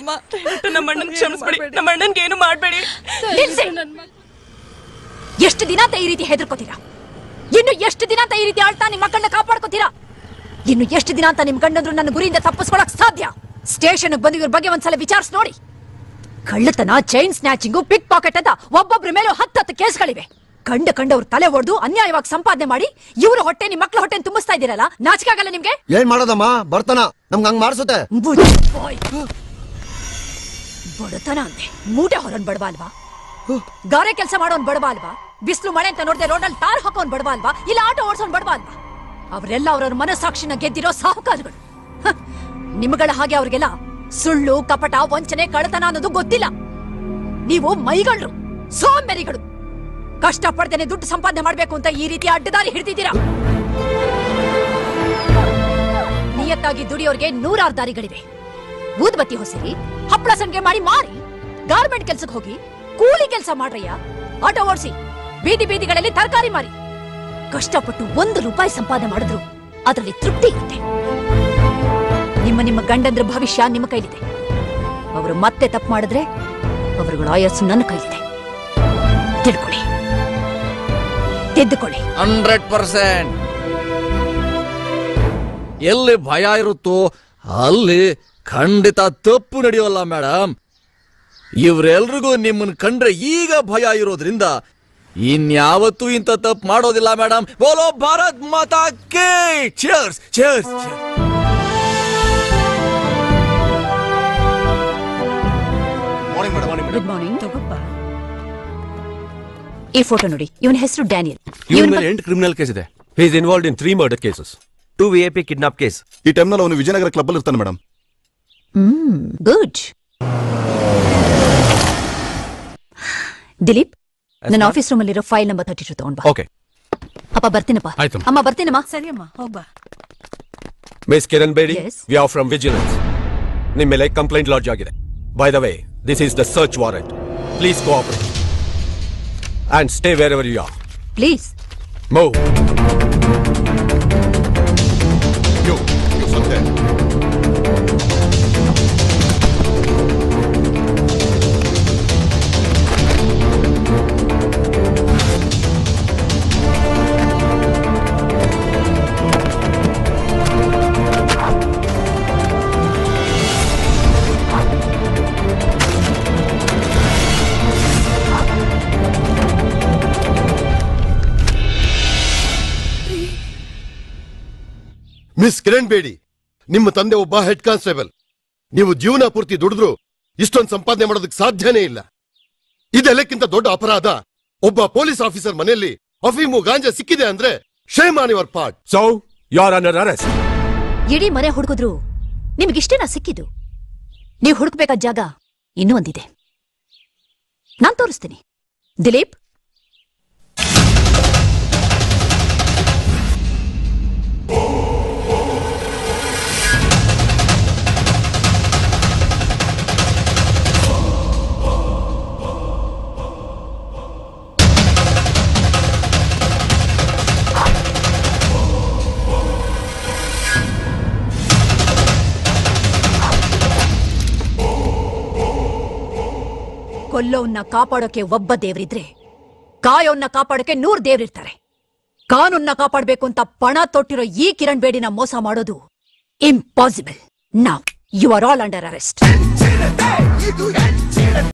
ಅಮ್ಮ ದಯವಿಟ್ಟು ನಮ್ಮ ಅಣ್ಣನ್ ಕ್ಷಮಿಸ್ಬಿಡಿ ನಮ್ಮ ಅಣ್ಣನ್ಗೆ ಏನು ಮಾಡ್ಬೇಡಿ ನಿಲ್ಸಿ. ಎಷ್ಟು ದಿನ ಅಂತ ಈ ರೀತಿ ಹೆದರ್ಕೋತೀರಾ ಇನ್ನು ಎಷ್ಟು ದಿನ ಅಂತ ಈ ರೀತಿ ಆಳ್ತಾ ನಿಮ್ ಮಕ್ಕಳನ್ನ ಕಾಪಾಡ್ಕೋತೀರಾ ಇನ್ನು ಎಷ್ಟು ದಿನ ಅಂತ ನಿಮ್ ಗಂಡಂದ್ರು ನನ್ನ ಗುರಿಯಿಂದ ತಪ್ಪಿಸ್ಕೊಳಕ್ ಸಾಧ್ಯ ಸ್ಟೇಷನ್ ಬಂದು ಇವ್ರ ಬಗ್ಗೆ ಒಂದ್ಸಲ ವಿಚಾರಿಸಿ ನೋಡಿ ಕಳ್ಳತನ ಚೈನ್ ಸ್ನ್ಯಾಚಿಂಗು ಪಿಕ್ ಪಾಕೆಟ್ ಅಂತ ಒಬ್ಬೊಬ್ರ ಮೇಲೂ ಹತ್ತತ್ತು ಕೇಸ್ಗಳಿವೆ ಕಂಡ ಕಂಡವ್ರ ತಲೆ ಹೊಡೆದು ಅನ್ಯಾಯವಾಗಿ ಸಂಪಾದನೆ ಮಾಡಿ ಇವ್ರ ಹೊಟ್ಟೆ ನಿಮ್ ಮಕ್ಳ ಹೊಟ್ಟೆ ತುಂಬಿಸ್ತಾ ಇದೀರಲ್ಲ ನಾಚಿಕೆ ಆಗಲ್ಲ ನಿಮ್ಗೆ ಏನ್ ಮಾಡೋದಮ್ಮ ಬರ್ತಾನ ನಮ್ಗೆ ಹಂಗ್ ಮಾಡ್ಸುತ್ತೆ ಬುಡ್ ಬಾಯ್. ಬಡತನ ಅಂತೆ ಮೂಟೆ ಹೊರನ್ ಬಡವ ಅಲ್ವಾ ಗಾರೆ ಕೆಲಸ ಮಾಡೋನ್ ಬಡವ ಅಲ್ವಾ ಬಿಸಿಲು ಮಳೆ ಅಂತ ನೋಡ್ದೆ ರೋಡಲ್ಲಿ ತಾರ್ ಹಾಕೋನ್ ಬಡವ ಅಲ್ವಾ ಇಲ್ಲ ಆಟೋ ಓಡಿಸೋನ್ ಬಡವ ಅಲ್ವಾ ಅವರೆಲ್ಲ ಅವ್ರವ್ರ ಮನಸ್ಸಾಕ್ಷಿನ ಗೆದ್ದಿರೋ ಸಾಹುಕಾರಗಳು ಹ, ನಿಮ್ಗಳ ಹಾಗೆ ಅವ್ರಿಗೆಲ್ಲ ಸುಳ್ಳು ಕಪಟ ವಂಚನೆ ಕಳತನ ಅನ್ನೋದು ಗೊತ್ತಿಲ್ಲ ನೀವು ಮೈಗಳ್ರು ಸೋಂಬೇರಿಗಳು ಕಷ್ಟ ಪಡ್ದೇನೆ ದುಡ್ಡು ಸಂಪಾದನೆ ಮಾಡ್ಬೇಕು ಅಂತ ಈ ರೀತಿ ಅಡ್ಡದಾರಿ ಹಿಡಿದಿದ್ದೀರಾ ನಿಯತ್ತಾಗಿ ದುಡಿಯೋರ್ಗೆ ನೂರಾರು ದಾರಿಗಳಿವೆ ಊದ್ಬತ್ತಿ ಹೊಸಿರಿ ಹಪ್ಪಳ ಸಂಖ್ಯೆ ಮಾಡಿ ಮಾರಿ ಗಾರ್ಮೆಂಟ್ ಕೆಲ್ಸಕ್ಕೆ ಹೋಗಿ ಕೂಲಿ ಕೆಲಸ ಮಾಡ್ರಯ್ಯ ಆಟೋ ಓಡಿಸಿ ಬೀದಿ ಬೀದಿಗಳಲ್ಲಿ ತರಕಾರಿ ಮಾರಿ ಕಷ್ಟಪಟ್ಟು ಒಂದು ರೂಪಾಯಿ ಸಂಪಾದನೆ ಮಾಡಿದ್ರು ಅದರಲ್ಲಿ ತೃಪ್ತಿ ಇರುತ್ತೆ ನಿಮ್ಮ ನಿಮ್ಮ ಗಂಡಂದ್ರ ಭವಿಷ್ಯ ನಿಮ್ಮ ಕೈಲಿದೆ ಅವರು ಮತ್ತೆ ತಪ್ಪು ಮಾಡಿದ್ರೆ ಅವರುಗಳ ಆಯಸ್ಸು ನನ್ನ ಕೈಲಿದೆ ತಿಳ್ಕೊಳ್ಳಿ ತಿದ್ದುಕೊಳ್ಳಿ ಹಂಡ್ರೆಡ್ ಪರ್ಸೆಂಟ್ ಎಲ್ಲಿ ಭಯ ಇರುತ್ತೋ ಅಲ್ಲಿ ಖಂಡಿತ ತಪ್ಪು ನಡೆಯೋಲ್ಲ ಮೇಡಮ್ ಇವ್ರೆಲ್ರಿಗೂ ನಿಮ್ಮನ್ನ ಕಂಡ್ರೆ ಈಗ ಭಯ ಇರೋದ್ರಿಂದ ಇನ್ಯಾವತ್ತೂ ಇಂಥ ತಪ್ಪು ಮಾಡೋದಿಲ್ಲ ಮೇಡಮ್ ಬೋಲೋ ಭಾರತ್ ಮಾತಾ ಕೇ ಚೇರ್ಸ್ ಚೇರ್ಸ್ ಗುಡ್ ಮಾರ್ನಿಂಗ್ ಈ ಫೋಟೋ ನೋಡಿ ಇವನ ಹೆಸರು ಡ್ಯಾನಿಯಲ್ ಇವನ ಮೇಲೆ ಎಂಟು ಕ್ರಿಮಿನಲ್ ಕೇಸ್ ಇದೆ he is involved in three murder cases two V I P kidnap case ಈ ಟೈಮ್ನಲ್ಲಿ ಅವನು ವಿಜಯನಗರ ಕ್ಲಬ್ ಅಲ್ಲಿ ಇರ್ತಾನೆ ಮೇಡಮ್ ಗುಡ್ ದಿಲೀಪ್ ನನ್ನ ಆಫೀಸ್ ರೂಮ್ ಅಲ್ಲಿರೋ ಫೈಲ್ ನಂಬರ್ ತರ್ಟಿ ಟು ತಗೊಂಡ್ ಬಾ ಓಕೆ ಅಪ್ಪ ಬರ್ತೀನಪ್ಪ ಆಯ್ತಮ್ಮ. ಅಮ್ಮ ಬರ್ತೀನಮ್ಮ ಸರಿಯಮ್ಮ ಹೋಗ್ಬಾ miss Kiran Bedi Yes. We are from vigilance ನಿಮ್ಮ ಮೇಲೆ ಕಂಪ್ಲೇಂಟ್ ಲಾಡ್ಜ್ ಆಗಿದೆ by the way this is the search warrant please cooperate and stay wherever you are please move ಯೋ ಸಂತೆ ಮಿಸ್ ಕಿರಣ್ ಬೇಡಿ ನಿಮ್ಮ ತಂದೆ ಒಬ್ಬ ಹೆಡ್ ಕಾನ್ಸ್ಟೇಬಲ್ ನೀವು ಜೀವನ ಪೂರ್ತಿ ದುಡಿದ್ರು ಇಷ್ಟೊಂದು ಸಂಪಾದನೆ ಮಾಡೋದಕ್ಕೆ ಸಾಧ್ಯನೇ ಇಲ್ಲ ಇದೆಲ್ಲಕ್ಕಿಂತ ದೊಡ್ಡ ಅಪರಾಧ ಒಬ್ಬ ಪೊಲೀಸ್ ಆಫೀಸರ್ ಮನೆಯಲ್ಲಿ ಅಫೀಮು ಗಾಂಜಾ ಸಿಕ್ಕಿದೆ ಅಂದ್ರೆ shame on your part so you are under arrest ಇಡೀ ಮನೆ ಹುಡುಕಿದ್ರು ನಿಮ್ಗಿಷ್ಟೇನಾ ಸಿಕ್ಕಿದ್ದು ನೀವು ಹುಡುಕ್ಬೇಕಾದ ಜಾಗ ಇನ್ನೂ ಒಂದಿದೆ ನಾನ್ ತೋರಿಸ್ತೀನಿ ದಿಲೀಪ್ ಕೊಲ್ಲೋನ್ನ ಕಾಪಾಡೋಕೆ ಒಬ್ಬ ದೇವ್ರಿದ್ರೆ ಕಾಯೋನ್ನ ಕಾಪಾಡೋಕೆ ನೂರ್ ದೇವ್ರಿರ್ತಾರೆ ಕಾನೂನ್ನ ಕಾಪಾಡ್ಬೇಕು ಅಂತ ಪಣ ತೊಟ್ಟಿರೋ ಈ ಕಿರಣ್ ಬೇಡಿನ ಮೋಸ ಮಾಡೋದು ಇಂಪಾಸಿಬಲ್ ನಾವ್ you are all under arrest